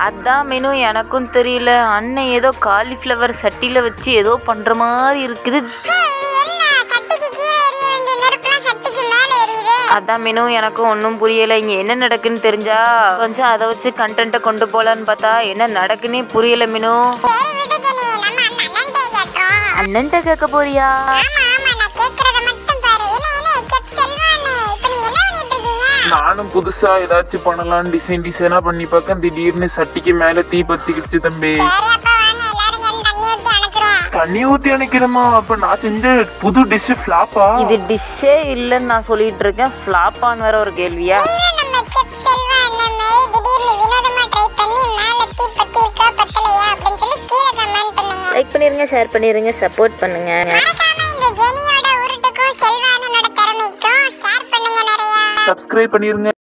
அதான் மெனு எனக்கும் தெரியல அண்ணன் ஏதோ காலிஃப்ளவர் சட்டியில் வச்சு ஏதோ பண்ணுற மாதிரி இருக்குது அதான் மெனு எனக்கும் ஒன்றும் புரியலை இங்கே என்ன நடக்குன்னு தெரிஞ்சா கொஞ்சம் அதை வச்சு கண்டென்ட்டை கொண்டு போகலான்னு பார்த்தா என்ன நடக்குன்னே புரியல மெனு அண்ணன்ட்ட கேட்க போறியா நானும் புதுசா ஏதாச்சும் பண்ணலாம் டிசைன் டிசைனா பண்ணி பார்க்க திடீர்னு சட்டிக்கு மேல தீ பத்திக்கிடுச்சு தம்பி தண்ணி ஊத்தி அணைக்கிறோமா அப்ப நான் செஞ்ச புது டிஷ் ஃபிளாப்பா இது டிஷ்ஷே இல்லைன்னு நான் சொல்லிட்டு இருக்கேன் ஃப்ளாப்பான்னு வேற ஒரு கேள்வியா லைக் பண்ணிருங்க ஷேர் பண்ணிருங்க சப்போர்ட் பண்ணுங்க சப்ஸ்கிரைப் பண்ணிருங்க